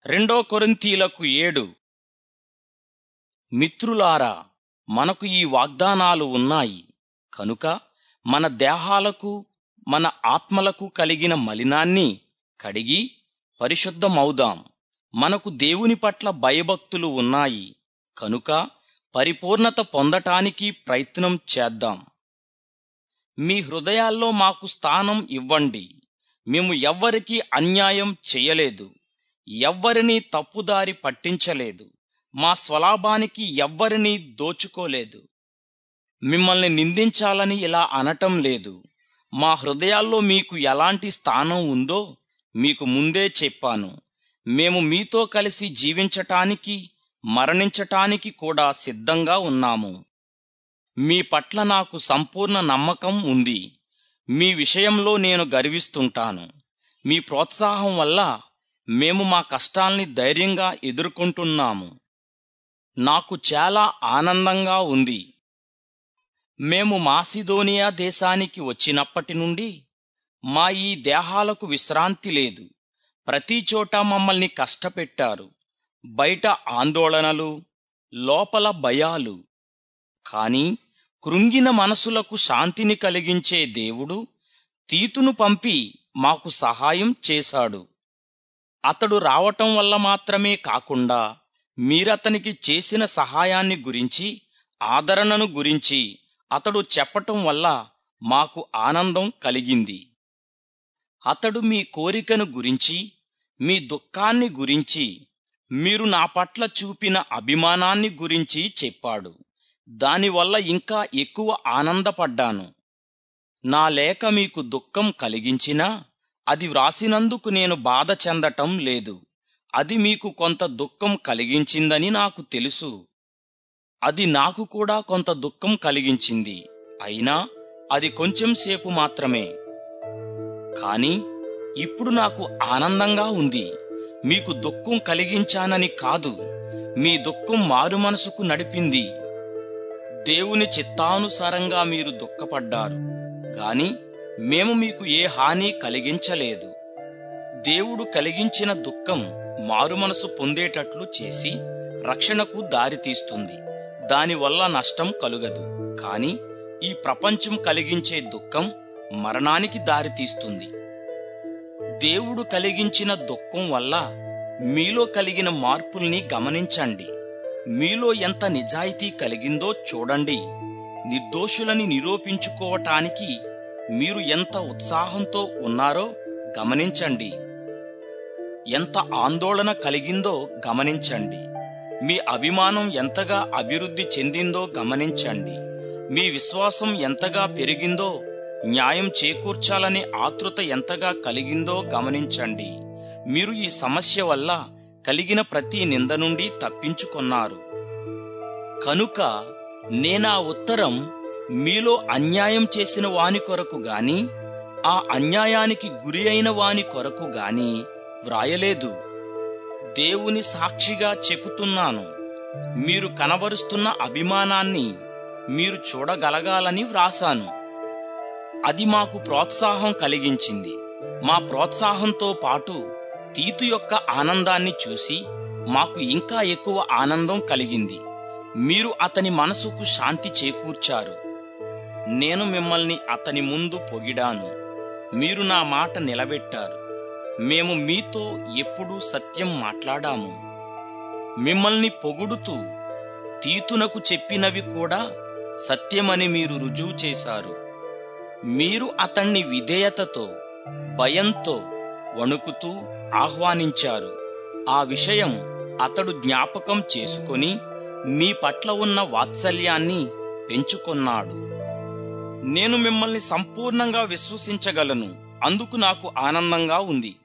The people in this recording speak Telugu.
రెండో కొరింథీలకు ఏడు మిత్రులారా మనకు ఈ వాగ్దానాలు ఉన్నాయి కనుక మన దేహాలకు మన ఆత్మలకు కలిగిన మలినాన్ని కడిగి పరిశుద్ధమవుదాం మనకు దేవుని పట్ల భయభక్తులు ఉన్నాయి కనుక పరిపూర్ణత పొందటానికి ప్రయత్నం చేద్దాం మీ హృదయాల్లో మాకు స్థానం ఇవ్వండి మేము ఎవ్వరికీ అన్యాయం చేయలేదు ఎవ్వరినీ తప్పుదారి పట్టించలేదు మా స్వలాభానికి ఎవ్వరినీ దోచుకోలేదు మిమ్మల్ని నిందించాలని ఇలా అనటం లేదు మా హృదయాల్లో మీకు ఎలాంటి స్థానం ఉందో మీకు ముందే చెప్పాను మేము మీతో కలిసి జీవించటానికి మరణించటానికి కూడా సిద్ధంగా ఉన్నాము మీ పట్ల నాకు సంపూర్ణ నమ్మకం ఉంది మీ విషయంలో నేను గర్విస్తుంటాను మీ ప్రోత్సాహం వల్ల మేము మా కష్టాల్ని ధైర్యంగా ఎదుర్కొంటున్నాము నాకు చాలా ఆనందంగా ఉంది మేము మాసిదోనియా దేశానికి వచ్చినప్పటి నుండి మా ఈ దేహాలకు విశ్రాంతి లేదు ప్రతి చోట మమ్మల్ని కష్టపెట్టారు బయట ఆందోళనలు లోపల భయాలు కాని కృంగిన మనసులకు శాంతిని కలిగించే దేవుడు తీతును పంపి మాకు సహాయం చేశాడు అతడు రావటం వల్ల మాత్రమే కాకుండా మీరతనికి చేసిన సహాయాన్ని గురించి ఆదరణను గురించి అతడు చెప్పటం వల్ల మాకు ఆనందం కలిగింది అతడు మీ కోరికను గురించి మీ దుఃఖాన్ని గురించి మీరు నా పట్ల చూపిన అభిమానాన్ని గురించి చెప్పాడు దానివల్ల ఇంకా ఎక్కువ ఆనందపడ్డాను నా లేఖ మీకు దుఃఖం కలిగించినా అది వ్రాసినందుకు నేను బాధ చెందటం లేదు అది మీకు కొంత దుఃఖం కలిగించిందని నాకు తెలుసు అది నాకు కూడా కొంత దుఃఖం కలిగించింది అయినా అది కొంచెం సేపు మాత్రమే కాని ఇప్పుడు నాకు ఆనందంగా ఉంది మీకు దుఃఖం కలిగించానని కాదు మీ దుఃఖం మారు మనసుకు నడిపింది దేవుని చిత్తానుసారంగా మీరు దుఃఖపడ్డారు గాని మేము మీకు ఏ హాని కలిగించలేదు దేవుడు కలిగించిన దుఃఖం మారుమనసు పొందేటట్లు చేసి రక్షణకు దారితీస్తుంది దానివల్ల నష్టం కలుగదు కాని ఈ ప్రపంచం కలిగించే దుఃఖం మరణానికి దారితీస్తుంది దేవుడు కలిగించిన దుఃఖం వల్ల మీలో కలిగిన మార్పుల్ని గమనించండి మీలో ఎంత నిజాయితీ కలిగిందో చూడండి నిర్దోషులని నిరూపించుకోవటానికి మీరు ఎంత ఉత్సాహంతో ఉన్నారో గమనించండి ఎంత ఆందోళన కలిగిందో గమనించండి మీ అభిమానం ఎంతగా అభివృద్ధి చెందిందో గమనించండి మీ విశ్వాసం ఎంతగా పెరిగిందో న్యాయం చేకూర్చాలనే ఆతృత ఎంతగా కలిగిందో గమనించండి మీరు ఈ సమస్య వల్ల కలిగిన ప్రతి నింద నుండి తప్పించుకున్నారు కనుక నేనా ఉత్తరం మీలో అన్యాయం చేసిన వాని కొరకు గాని ఆ అన్యాయానికి గురి అయిన వాని కొరకు గాని వ్రాయలేదు దేవుని సాక్షిగా చెబుతున్నాను మీరు కనబరుస్తున్న అభిమానాన్ని మీరు చూడగలగాలని వ్రాసాను అది మాకు ప్రోత్సాహం కలిగించింది మా ప్రోత్సాహంతో పాటు తీతు యొక్క ఆనందాన్ని చూసి మాకు ఇంకా ఎక్కువ ఆనందం కలిగింది మీరు అతని మనసుకు శాంతి చేకూర్చారు నేను మిమ్మల్ని అతని ముందు పొగిడాను మీరు నా మాట నిలబెట్టారు మేము మీతో ఎప్పుడూ సత్యం మాట్లాడాము మిమ్మల్ని పొగుడుతూ తీతునకు చెప్పినవి కూడా సత్యమని మీరు రుజువు చేశారు మీరు అతణ్ణి విధేయతతో భయంతో వణుకుతూ ఆహ్వానించారు ఆ విషయం అతడు జ్ఞాపకం చేసుకొని మీ పట్ల ఉన్న వాత్సల్యాన్ని పెంచుకొన్నాడు నేను మిమ్మల్ని సంపూర్ణంగా విశ్వసించగలను అందుకు నాకు ఆనందంగా ఉంది